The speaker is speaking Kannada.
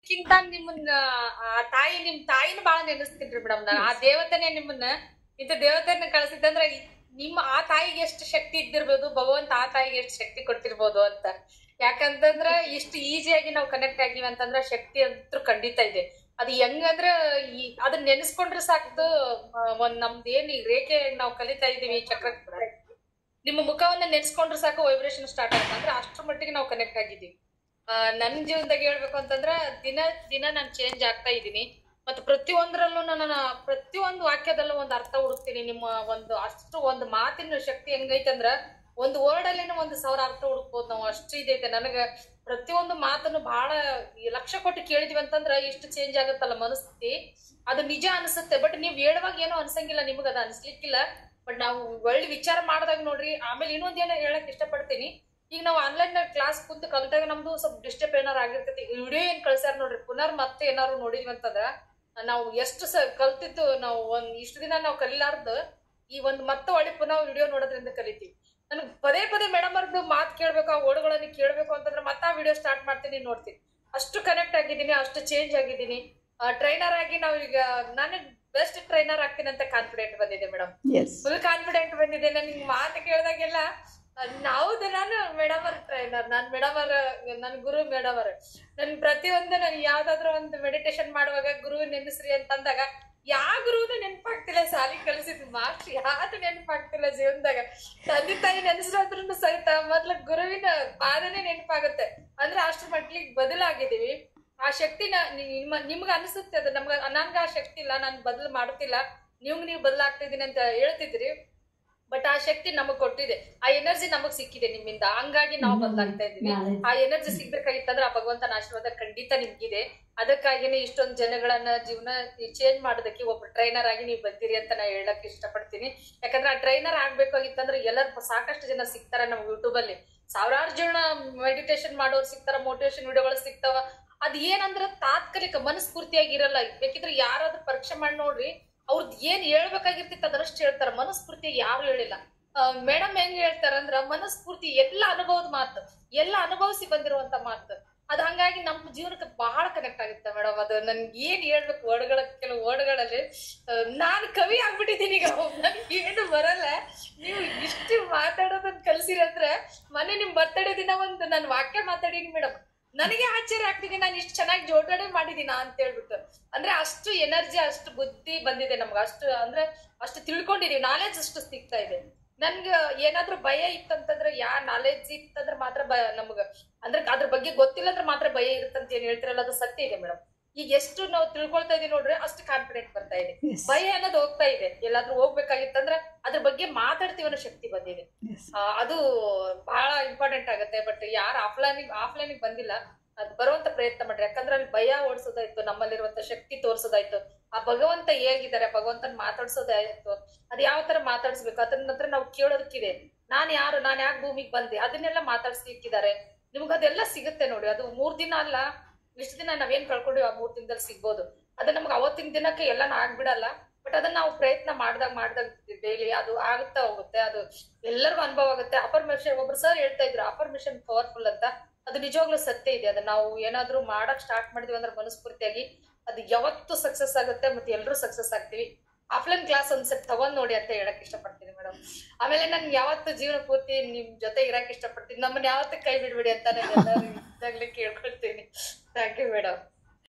ಕಿಂತ ನಿಮ್ಮನ್ನ ಆ ತಾಯಿ ನಿಮ್ ತಾಯಿನ ಬಾಳ ನೆನೆಸ್ತೀನ್ರಿ ಮೇಡಮ್ ನಾನು ಆ ದೇವತೆನೆ ನಿಮ್ಮನ್ನ ಇಂಥ ದೇವತೆನ ಕಳ್ಸಿದ್ದಂದ್ರ ಈ- ನಿಮ್ಮ ಆ ತಾಯಿಗೆ ಎಷ್ಟು ಶಕ್ತಿ ಇದ್ದಿರ್ಬೋದು ಭಗವಂತ ಆ ತಾಯಿಗೆ ಎಷ್ಟು ಶಕ್ತಿ ಕೊಟ್ಟಿರ್ಬೋದು ಅಂತ ಯಾಕಂತಂದ್ರ ಇಷ್ಟು ಈಸಿಯಾಗಿ ನಾವು ಕನೆಕ್ಟ್ ಆಗಿವಿ ಅಂತಂದ್ರ ಶಕ್ತಿ ಅಂತೂ ಖಂಡಿತ ಇದೆ ಅದು ಹೆಂಗಂದ್ರ ಈ ಅದನ್ನ ನೆನೆಸ್ಕೊಂಡ್ರೆ ಸಾಕ್ತು ಆ, ಒಂದ್ ನಮ್ದು ಏನ್ ಈ ರೇಖೆ ನಾವು ಕಲಿತಾ ಇದೀವಿ ಚಕ್ರ ನಿಮ್ಮ ಮುಖವನ್ನ ನೆನೆಸ್ಕೊಂಡ್ರೆ ಸಾಕು ವೈಬ್ರೇಷನ್ ಸ್ಟಾರ್ಟ್ ಆಗುತ್ತೆ ಅಂದ್ರೆ ಅಷ್ಟ್ರ ಮಟ್ಟಿಗೆ ನಾವು ಕನೆಕ್ಟ್ ಆಗಿದ್ದೀವಿ ಆ, ನನ್ ಜೀವನದಾಗ ಹೇಳ್ಬೇಕು ಅಂತಂದ್ರ ದಿನ ದಿನ ನಾನು ಚೇಂಜ್ ಆಗ್ತಾ ಇದ್ದೀನಿ ಮತ್ತು ಪ್ರತಿಯೊಂದರಲ್ಲೂ ನನ್ನ ಪ್ರತಿಯೊಂದು ವಾಕ್ಯದಲ್ಲೂ ಒಂದು ಅರ್ಥ ಹುಡುಕ್ತೀನಿ ನಿಮ್ಮ ಒಂದು ಅಷ್ಟು ಒಂದು ಮಾತಿನ ಶಕ್ತಿ ಹೆಂಗೈತಂದ್ರ ಒಂದು ವರ್ಡ್ ಅಲ್ಲಿನ ಒಂದು ಸಾವಿರ ಅರ್ಥ ಹುಡುಕ್ಬೋದು ನಾವು ಅಷ್ಟು ಇದೈತೆ ನನಗ ಪ್ರತಿಯೊಂದು ಮಾತನ್ನು ಬಹಳ ಲಕ್ಷ ಕೊಟ್ಟು ಕೇಳಿದ್ವಿ ಅಂತಂದ್ರ ಇಷ್ಟು ಚೇಂಜ್ ಆಗುತ್ತಲ್ಲ ಮನಸ್ಥಿತಿ ಅದು ನಿಜ ಅನಿಸುತ್ತೆ ಬಟ್ ನೀವ್ ಹೇಳುವಾಗ ಏನೋ ಅನ್ಸಂಗಿಲ್ಲ ನಿಮಗ ಅದು ಅನ್ಸ್ಲಿಕ್ಕಿಲ್ಲ ಬಟ್ ನಾವು ಒಳ್ಳೆ ವಿಚಾರ ಮಾಡಿದಾಗ ನೋಡ್ರಿ ಆಮೇಲೆ ಇನ್ನೊಂದೇನೋ ಹೇಳಕ್ ಇಷ್ಟಪಡ್ತೀನಿ ಈಗ ನಾವು ಆನ್ಲೈನ್ ಕ್ಲಾಸ್ ಕುಂತು ಕಲ್ತಾಗ ನಮ್ದು ಸ್ವಲ್ಪ ಡಿಸ್ಟರ್ಬ್ ಏನಾರು ಆಗಿರ್ತೈತಿ ವಿಡಿಯೋ ಏನ್ ಕಳ್ಸ್ಯಾರ ನೋಡ್ರಿ ಪುನರ್ ಮತ್ತೆ ಏನಾರು ನೋಡಿದ್ವಿ ಅಂತಂದ್ರ ನಾವು ಎಷ್ಟು ಸ ಕಲ್ತಿದ್ದು ನಾವು ಒಂದ್ ಇಷ್ಟು ದಿನ ನಾವು ಕಲಿಲಾರ್ದು ಈ ಒಂದ್ ಮತ್ತೆ ಒಳ್ಳೆ ಪುನಃ ವಿಡಿಯೋ ನೋಡೋದ್ರಿಂದ ಕಲಿತೀವಿ ನನಗೆ ಪದೇ ಪದೇ ಮೇಡಮ್ ಅವ್ರದ್ದು ಮಾತು ಕೇಳ್ಬೇಕು ಆ ಓಡುಗಳನ್ನ ಕೇಳ್ಬೇಕು ಅಂತಂದ್ರೆ ಮತ್ತೆ ಆ ವಿಡಿಯೋ ಸ್ಟಾರ್ಟ್ ಮಾಡ್ತೀನಿ ನೋಡ್ತೀನಿ ಅಷ್ಟು ಕನೆಕ್ಟ್ ಆಗಿದ್ದೀನಿ ಅಷ್ಟು ಚೇಂಜ್ ಆಗಿದ್ದೀನಿ ಟ್ರೈನರ್ ಆಗಿ ನಾವು ಈಗ ನಾನು ಬೆಸ್ಟ್ ಟ್ರೈನರ್ ಆಗ್ತೀನಿ ಅಂತ ಕಾನ್ಫಿಡೆಂಟ್ ಬಂದಿದೆ ಮೇಡಮ್ ಎಸ್ ಫುಲ್ ಕಾನ್ಫಿಡೆಂಟ್ ಬಂದಿದೆ ನನಗೆ ಮಾತು ಕೇಳಿದಾಗೆಲ್ಲ ಹೌದು ನಾನು ಮೇಡಮ್ ಅವ್ರ ಟ್ರೈನರ್ ನಾನ್ ಮೇಡಮ್ ಅವ್ರ ನನ್ ಗುರು ಮೇಡಮ್ ಅವ್ರ ನನ್ ಪ್ರತಿಯೊಂದು ನನ್ ಯಾವ್ದಾದ್ರು ಒಂದು ಮೆಡಿಟೇಷನ್ ಮಾಡುವಾಗ ಗುರು ನೆನೆಸ್ರಿ ಅಂತಂದಾಗ ಯಾವ ಗುರುನು ನೆನಪಾಗ್ತಿಲ್ಲ ಸಾಲಿ ಕಲಿಸಿದ್ ಮಾಸ್ಟರ್ ಯಾವ್ದು ನೆನಪಾಗ್ತಿಲ್ಲ ಜೀವನದಾಗ ತಂದೆ ತಾಯಿ ನೆನೆಸಿರೋದ್ರೂ ಸಹಿತ ಮೊದ್ಲು ಗುರುವಿನ ಪಾದನೆ ನೆನಪಾಗುತ್ತೆ ಅಂದ್ರೆ ಅಷ್ಟ್ರ ಮಟ್ಲಿಗೆ ಬದಲಾಗಿದ್ದೀವಿ ಆ ಶಕ್ತಿನ ನಿಮ್ಮ ನಿಮ್ಗೆ ಅನಿಸುತ್ತೆ ಅದು ನಮ್ಗೆ ನನ್ಗೆ ಆ ಶಕ್ತಿ ಇಲ್ಲ ನಾನು ಬದಲು ಮಾಡುತ್ತಿಲ್ಲ ನೀವು ನೀವು ಬದಲಾಗ್ತಿದ್ದೀನಿ ಅಂತ ಹೇಳ್ತಿದ್ರಿ ಬಟ್ ಆ ಶಕ್ತಿ ನಮಗ್ ಕೊಟ್ಟಿದೆ ಆ ಎನರ್ಜಿ ನಮಗ್ ಸಿಕ್ಕಿದೆ ನಿಮ್ಮಿಂದ ಹಂಗಾಗಿ ನಾವು ಬದಲಾಗ್ತಾ ಇದೀವಿ ಆ ಎನರ್ಜಿ ಸಿಗ್ಬೇಕಾಗಿತ್ತಂದ್ರೆ ಆ ಭಗವಂತನ ಆಶೀರ್ವಾದ ಖಂಡಿತ ನಿಮ್ಗಿದೆ ಅದಕ್ಕಾಗಿನೇ ಇಷ್ಟೊಂದು ಜನಗಳನ್ನ ಜೀವನ ಚೇಂಜ್ ಮಾಡೋದಕ್ಕೆ ಒಬ್ಬ ಟ್ರೈನರ್ ಆಗಿ ನೀವು ಬಂದಿರಿ ಅಂತ ನಾ ಹೇಳಕ್ ಇಷ್ಟಪಡ್ತೀನಿ ಯಾಕಂದ್ರೆ ಆ ಟ್ರೈನರ್ ಆಗ್ಬೇಕಾಗಿತ್ತಂದ್ರೆ ಎಲ್ಲರೂ ಸಾಕಷ್ಟು ಜನ ಸಿಗ್ತಾರ ನಮ್ ಯೂಟ್ಯೂಬ್ ಅಲ್ಲಿ ಸಾವಿರಾರು ಜನ ಮೆಡಿಟೇಷನ್ ಮಾಡೋರು ಸಿಗ್ತಾರ ಮೋಟಿವೇಶನ್ ವಿಡಿಯೋಗಳು ಸಿಗ್ತಾವ ಅದ್ ಏನಂದ್ರ ತಾತ್ಕಾಲಿಕ ಮನಸ್ಫೂರ್ತಿಯಾಗಿ ಇರಲ್ಲ ಬೇಕಿದ್ರೆ ಯಾರಾದ್ರೂ ಪರೀಕ್ಷೆ ಮಾಡಿ ನೋಡ್ರಿ ಅವ್ರದ್ದು ಏನ್ ಹೇಳ್ಬೇಕಾಗಿರ್ತಿತ್ತು ಅದರಷ್ಟು ಹೇಳ್ತಾರ ಮನಸ್ಫೂರ್ತಿಯಾಗಿ ಯಾರು ಹೇಳಿಲ್ಲ ಮೇಡಮ್ ಹೆಂಗ್ ಹೇಳ್ತಾರಂದ್ರ ಮನಸ್ಫೂರ್ತಿ ಎಲ್ಲ ಅನುಭವದ ಮಾತು ಎಲ್ಲ ಅನುಭವಿಸಿ ಬಂದಿರುವಂತ ಮಾತು ಅದ್ ಹಂಗಾಗಿ ನಮ್ಮ ಜೀವನಕ್ಕೆ ಬಹಳ ಕನೆಕ್ಟ್ ಆಗುತ್ತೆ ಮೇಡಮ್ ಅದು ನನ್ಗೆ ಏನ್ ಹೇಳ್ಬೇಕು ವರ್ಡ್ಗಳ ಕೆಲವು ವರ್ಡ್ಗಳಲ್ಲಿ ನಾನು ಕವಿ ಆಗ್ಬಿಟ್ಟಿದ್ದೀನಿ ಈಗ ನನ್ಗೆ ಏನು ಬರಲ್ಲ ನೀವು ಇಷ್ಟು ಮಾತಾಡೋದನ್ನ ಕಲ್ಸಿರಿ ಅಂದ್ರೆ ಮೊನ್ನೆ ನಿಮ್ ಬರ್ತಡೇ ದಿನ ಒಂದು ನಾನು ವಾಕ್ಯ ಮಾತಾಡೀನಿ ಮೇಡಮ್ ನನಗೆ ಆಶ್ಚರ್ಯ ಆಗ್ತಿದೆ ನಾನು ಇಷ್ಟು ಚೆನ್ನಾಗಿ ಜೋಡಣೆ ಮಾಡಿದೀನ ಅಂತ ಹೇಳ್ಬಿಟ್ಟು ಅಂದ್ರೆ ಅಷ್ಟು ಎನರ್ಜಿ ಅಷ್ಟು ಬುದ್ಧಿ ಬಂದಿದೆ ನಮ್ಗೆ ಅಷ್ಟು ಅಂದ್ರೆ ಅಷ್ಟು ತಿಳ್ಕೊಂಡಿದೀವಿ ನಾಲೆಜ್ ಅಷ್ಟು ಸಿಗ್ತಾ ಇದೆ ನನ್ಗ ಏನಾದ್ರೂ ಭಯ ಇತ್ತಂತಂದ್ರೆ ಯಾ ನಾಲೆಜ್ ಇತ್ತಂದ್ರೆ ಮಾತ್ರ ಭಯ ನಮ್ಗ ಅಂದ್ರೆ ಅದ್ರ ಬಗ್ಗೆ ಗೊತ್ತಿಲ್ಲ ಅಂದ್ರೆ ಮಾತ್ರ ಭಯ ಇರುತ್ತಂತ ಏನ್ ಹೇಳ್ತಿರಲ್ಲ ಅದು ಸತ್ಯ ಇದೆ ಮೇಡಮ್ ಈಗ ಎಷ್ಟು ನಾವು ತಿಳ್ಕೊಳ್ತಾ ಇದೀವಿ ನೋಡ್ರಿ ಅಷ್ಟು ಕಾನ್ಫಿಡೆಂಟ್ ಬರ್ತಾ ಇದೆ ಭಯ ಅನ್ನೋದು ಹೋಗ್ತಾ ಇದೆ ಎಲ್ಲಾದ್ರೂ ಹೋಗ್ಬೇಕಾಗಿತ್ತಂದ್ರೆ ಅದ್ರ ಬಗ್ಗೆ ಮಾತಾಡ್ತೀವಿ ಅನ್ನೋ ಶಕ್ತಿ ಬಂದಿದೆ ಆ, ಅದು ಬಹಳ ಇಂಪಾರ್ಟೆಂಟ್ ಆಗುತ್ತೆ ಬಟ್ ಯಾರು ಆಫ್ಲೈನ್ ಆಫ್ಲೈನ್ ಬಂದಿಲ್ಲ ಅದ್ ಬರುವಂತ ಪ್ರಯತ್ನ ಮಾಡ್ರಿ ಯಾಕಂದ್ರೆ ಅಲ್ಲಿ ಭಯ ಓಡಿಸೋದಾಯ್ತು ನಮ್ಮಲ್ಲಿರುವಂತ ಶಕ್ತಿ ತೋರಿಸೋದಾಯ್ತು ಆ ಭಗವಂತ ಹೇಗಿದ್ದಾರೆ ಭಗವಂತನ ಮಾತಾಡ್ಸೋದಾಯ್ತು ಅದ್ ಯಾವ ತರ ಮಾತಾಡ್ಸ್ಬೇಕು ಅದನ್ನ ನಂತರ ನಾವು ಕೇಳೋದಕ್ಕಿದೆ ನಾನ್ ಯಾರು ನಾನ್ ಯಾಕೆ ಭೂಮಿಗೆ ಬಂದೆ ಅದನ್ನೆಲ್ಲ ಮಾತಾಡ್ಸ್ಲಿಕ್ಕಿದ್ದಾರೆ ನಿಮ್ಗೆ ಅದೆಲ್ಲ ಸಿಗುತ್ತೆ ನೋಡಿ ಅದು ಮೂರ್ ದಿನ ಅಲ್ಲ ಇಷ್ಟು ದಿನ ನಾವೇನ್ ಕಳ್ಕೊಂಡಿವಿ ಆ ಮೂರ್ ದಿನದಲ್ಲಿ ಸಿಗ್ಬೋದು ಅದು ನಮ್ಗೆ ಅವತ್ತಿನ ದಿನಕ್ಕೆ ಎಲ್ಲಾನು ಆಗ್ಬಿಡಲ್ಲ ಬಟ್ ಅದನ್ನ ನಾವು ಪ್ರಯತ್ನ ಮಾಡ್ದಾಗ ಮಾಡ್ದಾಗ ಡೈಲಿ ಅದು ಆಗುತ್ತಾ ಹೋಗುತ್ತೆ ಅದು ಎಲ್ಲರಿಗೂ ಅನುಭವ ಆಗುತ್ತೆ ಅಪರ್ಮಿಷನ್ ಒಬ್ರು ಸರ್ ಹೇಳ್ತಾ ಇದ್ರು ಅಪರ್ಮಿಷನ್ ಪವರ್ಫುಲ್ ಅಂತ ಅದು ನಿಜವಾಗ್ಲೂ ಸತ್ಯ ಇದೆ ಅದನ್ನ ನಾವು ಏನಾದ್ರೂ ಮಾಡಕ್ ಸ್ಟಾರ್ಟ್ ಮಾಡಿದ್ವಿ ಅಂದ್ರೆ ಮನಸ್ಫೂರ್ತಿಯಾಗಿ ಅದು ಯಾವತ್ತು ಸಕ್ಸಸ್ ಆಗುತ್ತೆ ಮತ್ತೆ ಎಲ್ಲರೂ ಸಕ್ಸಸ್ ಆಗ್ತೀವಿ ಆಫ್ಲೈನ್ ಕ್ಲಾಸ್ ಒಂದ್ಸತಿ ತಗೊಂಡ್ ನೋಡಿ ಅಂತ ಹೇಳಕ್ ಇಷ್ಟಪಡ್ತೀನಿ ಮೇಡಮ್ ಆಮೇಲೆ ನನ್ ಯಾವತ್ತು ಜೀವನ ಪೂರ್ತಿ ನಿಮ್ ಜೊತೆ ಇರಕ್ ಇಷ್ಟಪಡ್ತೀನಿ ನಮ್ಮನ್ನ ಯಾವತ್ತೂ ಕೈ ಬಿಡ್ಬೇಡಿ ಅಂತ ನಾನು ಎಲ್ಲರೂ ಇದ್ದಾಗ್ಲೇ ಕೇಳ್ಕೊಳ್ತೀನಿ ಥ್ಯಾಂಕ್ ಯು ಮೇಡಮ್